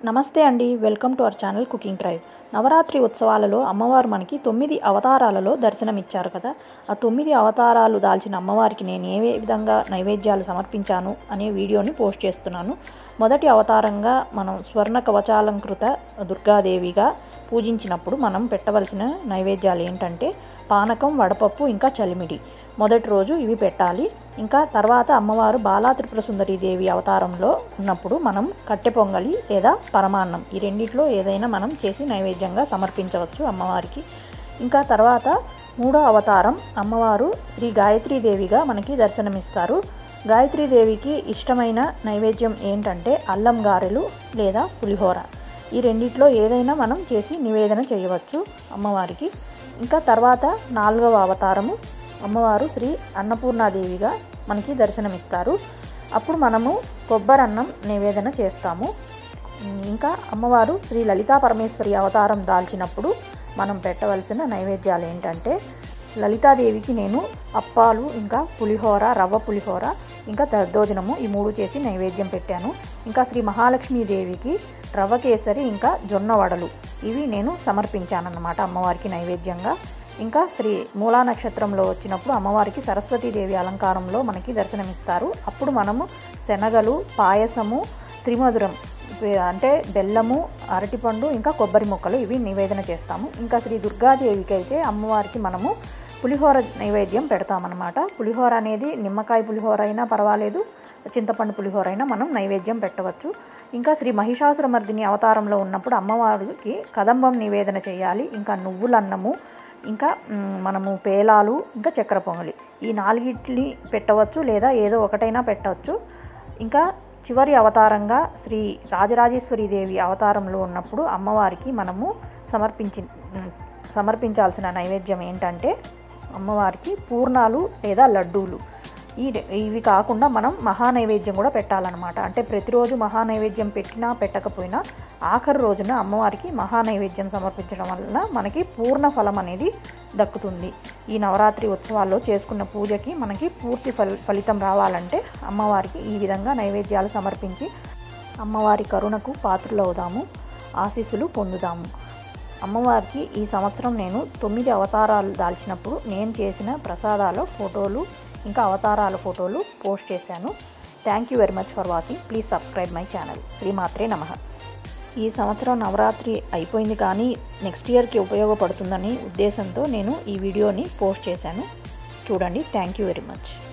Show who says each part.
Speaker 1: నమస్తే అండి welcome to our channel cooking drive Navaratri ఉత్సవాలలో అమ్మవారు మనకి తొమ్మిది అవతారాలలో దర్శనమిచ్చారు కదా ఆ తొమ్మిది అవతారాలు దాల్చిన అమ్మవారికి నేను ఏ విధంగా నైవేద్యాలు సమర్పించాను అనే వీడియోని పోస్ట్ చేస్తున్నాను మొదటి అవతారంగా మనం స్వర్ణ కవచాలంకృత దుర్గాదేవిగా పూజించినప్పుడు మనం పెట్టవలసిన నైవేద్యాలు ఏంటంటే పానకం వడపప్పు ఇంకా చలిమిడి మొదటి రోజు ఇవి పెట్టాలి ఇంకా తర్వాత అమ్మవారు బాలా త్రిపుర సుందరి దేవి అవతారంలో ఉన్నప్పుడు మనం కట్టె పొంగలి లేదా పరమాన్నం ఈ రెండిట్లో ఏదైనా మనం చేసి నైవేద్యంగా సమర్పించవచ్చు అమ్మవారికి ఇంకా తర్వాత మూడో అవతారం అమ్మవారు శ్రీ గాయత్రీదేవిగా మనకి దర్శనమిస్తారు గాయత్రీదేవికి ఇష్టమైన నైవేద్యం ఏంటంటే అల్లం గారెలు లేదా పులిహోర ఈ రెండిట్లో ఏదైనా మనం చేసి నివేదన చేయవచ్చు అమ్మవారికి ఇంకా తర్వాత నాలుగవ అవతారము అమ్మవారు శ్రీ అన్నపూర్ణాదేవిగా మనకి దర్శనమిస్తారు అప్పుడు మనము కొబ్బరన్నం నివేదన చేస్తాము ఇంకా అమ్మవారు శ్రీ లలితా పరమేశ్వరి అవతారం దాల్చినప్పుడు మనం పెట్టవలసిన నైవేద్యాలు ఏంటంటే లలితాదేవికి నేను అప్పాలు ఇంకా పులిహోర రవ్వ పులిహోర ఇంకా దద్దోజనము ఈ మూడు చేసి నైవేద్యం పెట్టాను ఇంకా శ్రీ మహాలక్ష్మీదేవికి రవ్వ కేసరి ఇంకా జొన్న వడలు ఇవి నేను సమర్పించానన్నమాట అమ్మవారికి నైవేద్యంగా ఇంకా శ్రీ మూలా నక్షత్రంలో వచ్చినప్పుడు అమ్మవారికి సరస్వతీదేవి అలంకారంలో మనకి దర్శనమిస్తారు అప్పుడు మనము శనగలు పాయసము త్రిమధురం అంటే బెల్లము అరటిపండు ఇంకా కొబ్బరి ముక్కలు ఇవి నివేదన చేస్తాము ఇంకా శ్రీ దుర్గాదేవికి అయితే అమ్మవారికి మనము పులిహోర నైవేద్యం పెడతామన్నమాట పులిహోర అనేది నిమ్మకాయ పులిహోర అయినా పర్వాలేదు చింతపండు పులిహోర అయినా మనం నైవేద్యం పెట్టవచ్చు ఇంకా శ్రీ మహిషాసురమర్దిని అవతారంలో ఉన్నప్పుడు అమ్మవారికి కదంబం నివేదన చేయాలి ఇంకా నువ్వులన్నము ఇంకా మనము పేలాలు ఇంకా చక్కెర పొంగలి ఈ నాలుగిటిని పెట్టవచ్చు లేదా ఏదో ఒకటైనా పెట్టవచ్చు ఇంకా చివరి అవతారంగా శ్రీ రాజరాజేశ్వరి దేవి అవతారంలో ఉన్నప్పుడు అమ్మవారికి మనము సమర్పించి సమర్పించాల్సిన నైవేద్యం ఏంటంటే అమ్మవారికి పూర్ణాలు లేదా లడ్డూలు ఈ ఇవి కాకుండా మనం మహానైవేద్యం కూడా పెట్టాలన్నమాట అంటే ప్రతిరోజు మహానైవేద్యం పెట్టినా పెట్టకపోయినా ఆఖరి రోజున అమ్మవారికి మహానైవేద్యం సమర్పించడం వలన మనకి పూర్ణ ఫలం అనేది దక్కుతుంది ఈ నవరాత్రి ఉత్సవాల్లో చేసుకున్న పూజకి మనకి పూర్తి ఫలి ఫలితం రావాలంటే అమ్మవారికి ఈ విధంగా నైవేద్యాలు సమర్పించి అమ్మవారి కరుణకు పాత్రలవుదాము ఆశీస్సులు పొందుదాము అమ్మవారికి ఈ సంవత్సరం నేను తొమ్మిది అవతారాలు దాల్చినప్పుడు నేను చేసిన ప్రసాదాల ఫోటోలు ఇంకా అవతారాల ఫోటోలు పోస్ట్ చేశాను thank you very much for watching please subscribe my channel శ్రీమాత్రే నమ ఈ సంవత్సరం నవరాత్రి అయిపోయింది కానీ నెక్స్ట్ ఇయర్కి ఉపయోగపడుతుందని ఉద్దేశంతో నేను ఈ వీడియోని పోస్ట్ చేశాను చూడండి థ్యాంక్ యూ వెరీ మచ్